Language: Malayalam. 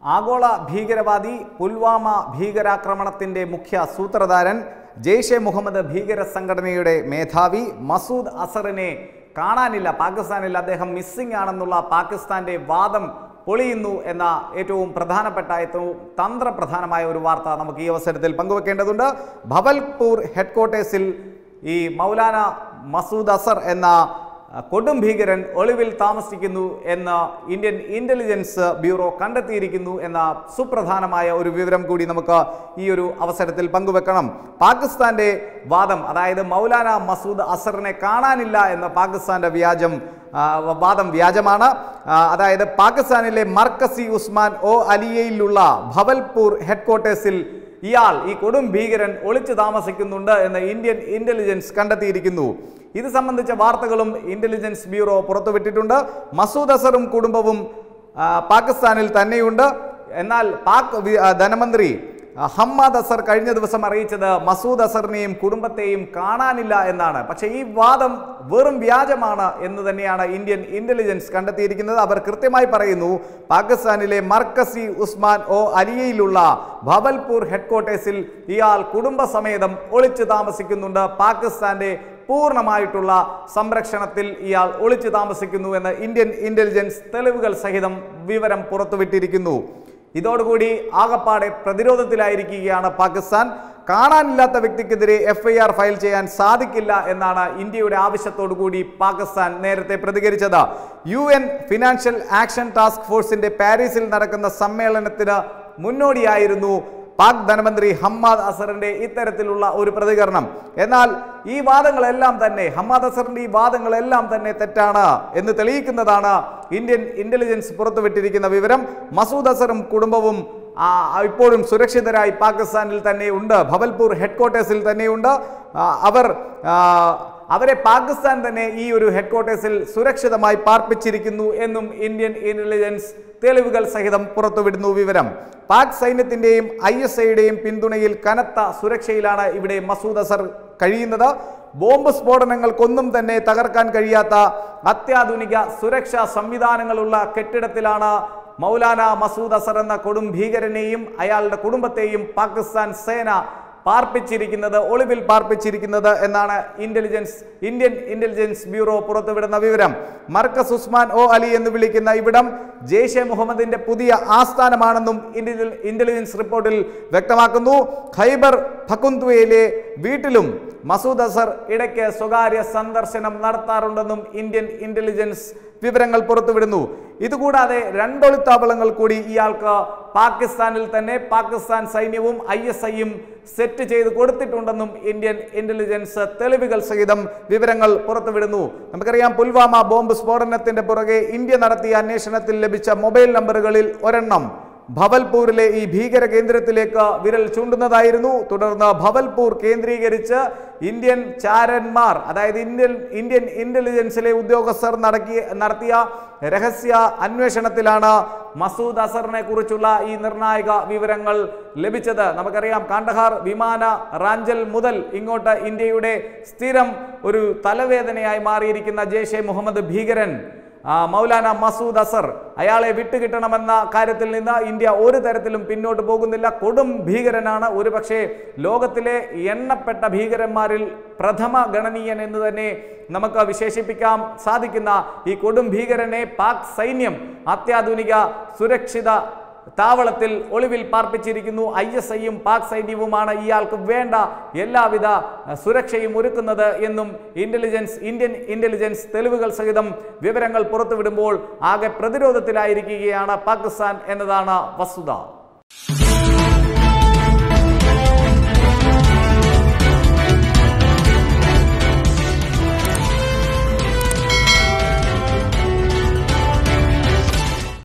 ആഗോള ഭീകരവാദി പുൽവാമ ഭീകരാക്രമണത്തിന്റെ മുഖ്യ സൂത്രധാരൻ ജെയ്ഷെ മുഹമ്മദ് ഭീകര സംഘടനയുടെ മേധാവി മസൂദ് അസറിനെ കാണാനില്ല പാകിസ്ഥാനിൽ അദ്ദേഹം മിസ്സിംഗ് ആണെന്നുള്ള പാകിസ്ഥാന്റെ വാദം പൊളിയുന്നു എന്ന ഏറ്റവും പ്രധാനപ്പെട്ട ഏറ്റവും തന്ത്രപ്രധാനമായ ഒരു വാർത്ത നമുക്ക് ഈ അവസരത്തിൽ പങ്കുവെക്കേണ്ടതുണ്ട് ഭവൽപൂർ ഹെഡ്ക്വാർട്ടേഴ്സിൽ ഈ മൗലാന മസൂദ് അസർ എന്ന അഹ് കൊടും ഭീകരൻ ഒളിവിൽ താമസിക്കുന്നു എന്ന് ഇന്ത്യൻ ഇന്റലിജൻസ് ബ്യൂറോ കണ്ടെത്തിയിരിക്കുന്നു എന്ന സുപ്രധാനമായ ഒരു വിവരം കൂടി നമുക്ക് ഈ ഒരു അവസരത്തിൽ പങ്കുവെക്കണം പാകിസ്ഥാന്റെ വാദം അതായത് മൗലാന മസൂദ് അസറിനെ കാണാനില്ല എന്ന പാകിസ്ഥാന്റെ വ്യാജം ആ, വാദം വ്യാജമാണ് ആ, അതായത് പാകിസ്ഥാനിലെ മർക്കസി ഉസ്മാൻ ഒ അലിയയിലുള്ള ഭവൽപൂർ ഹെഡ്ക്വാർട്ടേഴ്സിൽ ഇയാൾ ഈ കൊടും ഭീകരൻ ഒളിച്ചു താമസിക്കുന്നുണ്ട് എന്ന് ഇന്ത്യൻ ഇന്റലിജൻസ് കണ്ടെത്തിയിരിക്കുന്നു ഇത് സംബന്ധിച്ച വാർത്തകളും ഇന്റലിജൻസ് ബ്യൂറോ പുറത്തുവിട്ടിട്ടുണ്ട് മസൂദ് അസറും കുടുംബവും ആ, പാകിസ്ഥാനിൽ തന്നെയുണ്ട് എന്നാൽ പാക് വി- ആ, ധനമന്ത്രി ആ, ഹമ്മാദ് അസർ കഴിഞ്ഞ ദിവസം അറിയിച്ചത് മസൂദ് അസറിനെയും കുടുംബത്തെയും കാണാനില്ല എന്നാണ് പക്ഷേ ഈ വാദം വെറും വ്യാജമാണ് എന്ന് തന്നെയാണ് ഇന്ത്യൻ ഇന്റലിജൻസ് കണ്ടെത്തിയിരിക്കുന്നത് അവർ കൃത്യമായി പറയുന്നു പാകിസ്ഥാനിലെ മർക്കസി ഉസ്മാൻ ഒ അലിയയിലുള്ള ഭവൽപൂർ ഹെഡ്ക്വാർട്ടേഴ്സിൽ ഇയാൾ കുടുംബസമേതം ഒളിച്ചു താമസിക്കുന്നുണ്ട് പാകിസ്ഥാന്റെ പൂർണ്ണമായിട്ടുള്ള സംരക്ഷണത്തിൽ ഇയാൾ ഒളിച്ചു താമസിക്കുന്നു എന്ന് ഇന്ത്യൻ ഇന്റലിജൻസ് തെളിവുകൾ സഹിതം വിവരം പുറത്തുവിട്ടിരിക്കുന്നു ഇതോടുകൂടി ആകപ്പാടെ പ്രതിരോധത്തിലായിരിക്കുകയാണ് പാകിസ്ഥാൻ കാണാനില്ലാത്ത വ്യക്തിക്കെതിരെ എഫ്ഐആർ ഫയൽ ചെയ്യാൻ സാധിക്കില്ല എന്നാണ് ഇന്ത്യയുടെ ആവശ്യത്തോടു കൂടി പാകിസ്ഥാൻ നേരത്തെ പ്രതികരിച്ചത് U N financial action task ഫോഴ്സിന്റെ പാരീസിൽ നടക്കുന്ന സമ്മേളനത്തിന് മുന്നോടിയായിരുന്നു പാക് ധനമന്ത്രി ഹമ്മാദ് അസറിന്റെ ഇത്തരത്തിലുള്ള ഒരു പ്രതികരണം എന്നാൽ ഈ വാദങ്ങളെല്ലാം തന്നെ ഹമ്മാദ് അസറിന്റെ ഈ വാദങ്ങളെല്ലാം തന്നെ തെറ്റാണ് എന്ന് തെളിയിക്കുന്നതാണ് ഇന്ത്യൻ ഇന്റലിജൻസ് പുറത്തുവിട്ടിരിക്കുന്ന വിവരം മസൂദ് അസറും കുടുംബവും ആ, ഇപ്പോഴും സുരക്ഷിതരായി പാകിസ്ഥാനിൽ തന്നെ ഉണ്ട് ഭവൽപൂർ ഹെഡ്ക്വാർട്ടേഴ്സിൽ തന്നെയുണ്ട് ആ, അവർ ആ, അവരെ പാകിസ്ഥാൻ തന്നെ ഈ ഒരു ഹെഡ്ക്വാർട്ടേഴ്സിൽ സുരക്ഷിതമായി പാർപ്പിച്ചിരിക്കുന്നു എന്നും ഇന്ത്യൻ ഇന്റലിജൻസ് തെളിവുകൾ സഹിതം പുറത്തുവിടുന്നു വിവരം പാക് സൈന്യത്തിന്റെയും ഐ എസ് ഐയുടെയും പിന്തുണയിൽ കനത്ത സുരക്ഷയിലാണ് ഇവിടെ മസൂദ് അസർ കഴിയുന്നത് ബോംബ് സ്ഫോടനങ്ങൾക്കൊന്നും തന്നെ തകർക്കാൻ കഴിയാത്ത അത്യാധുനിക സുരക്ഷാ സംവിധാനങ്ങളുള്ള കെട്ടിടത്തിലാണ് മൗലാന മസൂദ് അസർ എന്ന കൊടും ഭീകരനെയും അയാളുടെ കുടുംബത്തെയും പാകിസ്ഥാൻ സേന പാർപ്പിച്ചിരിക്കുന്നത് ഒളിവിൽ പാർപ്പിച്ചിരിക്കുന്നത് എന്നാണ് ഇന്റലിജൻസ് ഇന്ത്യൻ ഇന്റലിജൻസ് ബ്യൂറോ പുറത്തുവിടുന്ന വിവരം മർക്കസ് ഉസ്മാൻ ഒ അലി എന്ന് വിളിക്കുന്ന ഇവിടം ജെയ്ഷെ മുഹമ്മദിന്റെ പുതിയ ആസ്ഥാനമാണെന്നും ഇന്റലി- ഇന്റലിജൻസ് റിപ്പോർട്ടിൽ വ്യക്തമാക്കുന്നു ഖൈബർ ഫക്കുന്തുവയിലെ വീട്ടിലും മസൂദ് അസർ ഇടയ്ക്ക് സ്വകാര്യ സന്ദർശനം നടത്താറുണ്ടെന്നും ഇന്ത്യൻ ഇന്റലിജൻസ് വിവരങ്ങൾ പുറത്തുവിടുന്നു ഇതുകൂടാതെ രണ്ടൊളിത്താവളങ്ങൾ കൂടി ഇയാൾക്ക് പാകിസ്ഥാനിൽ തന്നെ പാകിസ്ഥാൻ സൈന്യവും ഐ എസ് ഐയും സെറ്റ് ചെയ്ത് കൊടുത്തിട്ടുണ്ടെന്നും ഇന്ത്യൻ ഇന്റലിജൻസ് തെളിവുകൾ സഹിതം വിവരങ്ങൾ പുറത്തുവിടുന്നു നമുക്കറിയാം പുൽവാമ ബോംബ് സ്ഫോടനത്തിന്റെ പുറകെ ഇന്ത്യ നടത്തിയ അന്വേഷണത്തിൽ ലഭിച്ച മൊബൈൽ നമ്പറുകളിൽ ഒരെണ്ണം ഭവൽപൂരിലെ ഈ ഭീകര കേന്ദ്രത്തിലേക്ക് വിരൽ ചൂണ്ടുന്നതായിരുന്നു തുടർന്ന് ഭവൽപൂർ കേന്ദ്രീകരിച്ച് ഇന്ത്യൻ ചാരന്മാർ അതായത് ഇന്ത്യൻ ഇന്ത്യൻ ഇന്റലിജൻസിലെ ഉദ്യോഗസ്ഥർ നടക്കിയ നടത്തിയ രഹസ്യ അന്വേഷണത്തിലാണ് മസൂദ് അസറിനെ കുറിച്ചുള്ള ഈ നിർണായക വിവരങ്ങൾ ലഭിച്ചത് നമുക്കറിയാം കാണ്ഡഹാർ വിമാന റാഞ്ചൽ മുതൽ ഇങ്ങോട്ട് ഇന്ത്യയുടെ സ്ഥിരം ഒരു തലവേദനയായി മാറിയിരിക്കുന്ന ജെയ്ഷെ മുഹമ്മദ് ഭീകരൻ ആ, മൗലാന മസൂദ് അസർ അയാളെ വിട്ടുകിട്ടണമെന്ന കാര്യത്തിൽ നിന്ന് ഇന്ത്യ ഒരു തരത്തിലും പിന്നോട്ട് പോകുന്നില്ല കൊടും ഭീകരനാണ് ഒരുപക്ഷെ ലോകത്തിലെ എണ്ണപ്പെട്ട ഭീകരന്മാരിൽ പ്രഥമ ഗണനീയൻ എന്ന് തന്നെ നമുക്ക് വിശേഷിപ്പിക്കാൻ സാധിക്കുന്ന ഈ കൊടും ഭീകരനെ പാക് സൈന്യം അത്യാധുനിക സുരക്ഷിത താവളത്തിൽ ഒളിവിൽ പാർപ്പിച്ചിരിക്കുന്നു ഐ എസ് ഐയും പാക് സൈന്യവുമാണ് ഇയാൾക്ക് വേണ്ട എല്ലാവിധ അഹ്, സുരക്ഷയും ഒരുക്കുന്നത് എന്നും ഇന്റലിജൻസ് ഇന്ത്യൻ ഇന്റലിജൻസ് തെളിവുകൾ സഹിതം വിവരങ്ങൾ പുറത്തുവിടുമ്പോൾ ആകെ പ്രതിരോധത്തിലായിരിക്കുകയാണ് പാകിസ്ഥാൻ എന്നതാണ് വസ്തുത